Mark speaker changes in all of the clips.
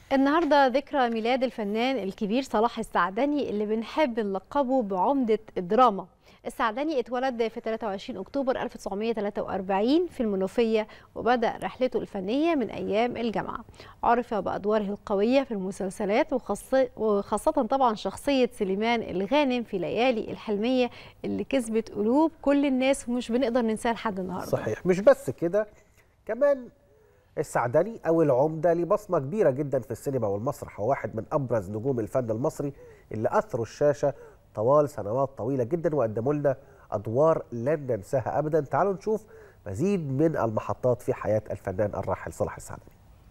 Speaker 1: النهارده ذكرى ميلاد الفنان الكبير صلاح السعدني اللي بنحب نلقبه بعمدة الدراما السعدني اتولد في 23 أكتوبر 1943 في المنوفية وبدأ رحلته الفنية من أيام الجامعة عرف بأدواره القوية في المسلسلات وخاصة, وخاصة طبعا شخصية سليمان الغانم في ليالي الحلمية اللي كسبت قلوب كل الناس ومش بنقدر ننساها لحد النهارده
Speaker 2: صحيح مش بس كده كمان السعدني او العمده ليه بصمه كبيره جدا في السينما والمسرح هو واحد من ابرز نجوم الفن المصري اللي اثروا الشاشه طوال سنوات طويله جدا وقدموا لنا ادوار لن ننساها ابدا تعالوا نشوف مزيد من المحطات في حياه الفنان الراحل صلاح السعدني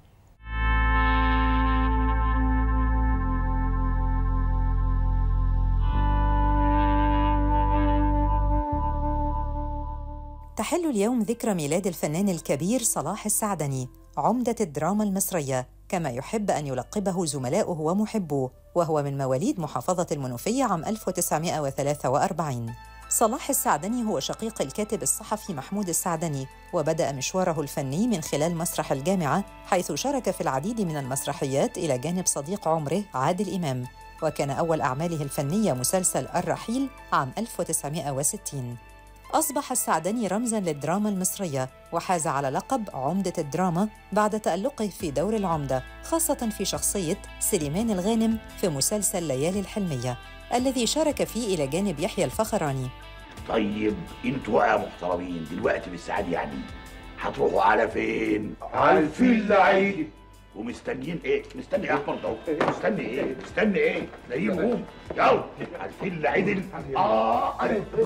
Speaker 3: تحل اليوم ذكرى ميلاد الفنان الكبير صلاح السعدني عمدة الدراما المصرية كما يحب أن يلقبه زملاؤه ومحبوه وهو من مواليد محافظة المنوفية عام 1943 صلاح السعدني هو شقيق الكاتب الصحفي محمود السعدني وبدأ مشواره الفني من خلال مسرح الجامعة حيث شارك في العديد من المسرحيات إلى جانب صديق عمره عادل إمام وكان أول أعماله الفنية مسلسل الرحيل عام 1960 أصبح السعدني رمزاً للدراما المصرية وحاز على لقب عمدة الدراما بعد تألقه في دور العمدة خاصة في شخصية سليمان الغانم في مسلسل ليالي الحلمية الذي شارك فيه إلى جانب يحيى الفخراني
Speaker 4: طيب انتوا يا محترمين دلوقتي بالساعات يعني هتروحوا على فين؟
Speaker 5: على الفيل عيد
Speaker 4: ومستنيين ايه؟ مستني ايه احمر ده؟ مستني ايه؟ مستني ايه؟ لاقيين قوم يلا على الفيل عدل اه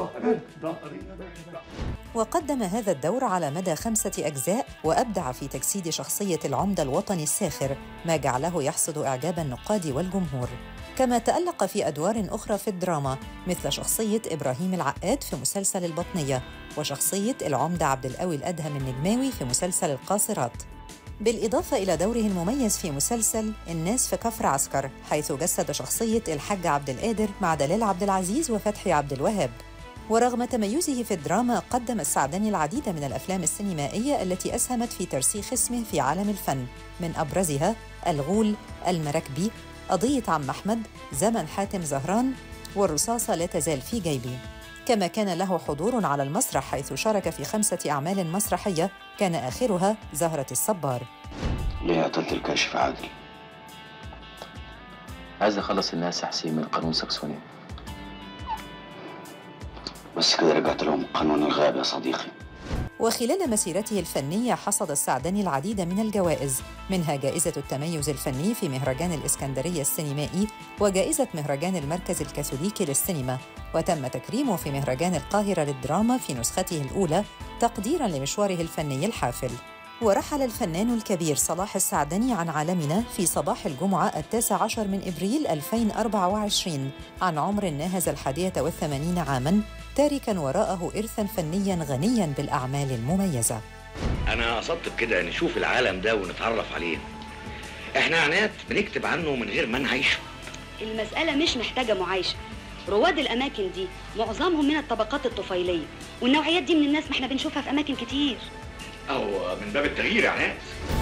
Speaker 3: وقدم هذا الدور على مدى خمسة أجزاء وأبدع في تجسيد شخصية العمدة الوطني الساخر ما جعله يحصد إعجاب النقاد والجمهور كما تألق في أدوار أخرى في الدراما مثل شخصية إبراهيم العقاد في مسلسل البطنية وشخصية العمدة عبد القوي الأدهم النجماوي في مسلسل القاصرات بالإضافة إلى دوره المميز في مسلسل الناس في كفر عسكر حيث جسد شخصية الحاج عبد القادر مع دلال عبد العزيز وفتحي عبد الوهاب ورغم تميزه في الدراما قدم السعدني العديد من الأفلام السينمائية التي أسهمت في ترسيخ اسمه في عالم الفن من أبرزها الغول المراكبي قضية عم أحمد زمن حاتم زهران والرصاصة لا تزال في جيبي كما كان له حضور على المسرح حيث شارك في خمسة أعمال مسرحية كان آخرها زهرة الصبار
Speaker 6: ليه قتلت الكاشف عادل؟
Speaker 7: عايز اخلص الناس يا حسين من قانون ساكسوني
Speaker 6: بس كده رجعت لهم قانون الغاب يا صديقي
Speaker 3: وخلال مسيرته الفنية حصد السعدني العديد من الجوائز منها جائزة التميز الفني في مهرجان الإسكندرية السينمائي وجائزة مهرجان المركز الكاثوليكي للسينما وتم تكريمه في مهرجان القاهرة للدراما في نسخته الأولى تقديراً لمشواره الفني الحافل ورحل الفنان الكبير صلاح السعدني عن عالمنا في صباح الجمعة التاسع عشر من إبريل 2024 عن عمر ناهز الحادية والثمانين عاماً تاركاً وراءه إرثاً فنياً غنياً بالأعمال المميزة
Speaker 4: انا قصدت بكده نشوف العالم ده ونتعرف عليه احنا عنات بنكتب عنه من غير ما نعيشه
Speaker 8: المسألة مش محتاجة معايشة رواد الأماكن دي معظمهم من الطبقات الطفيلية والنوعيات دي من الناس ما احنا بنشوفها في أماكن كتير
Speaker 4: او من باب التغيير يا عنات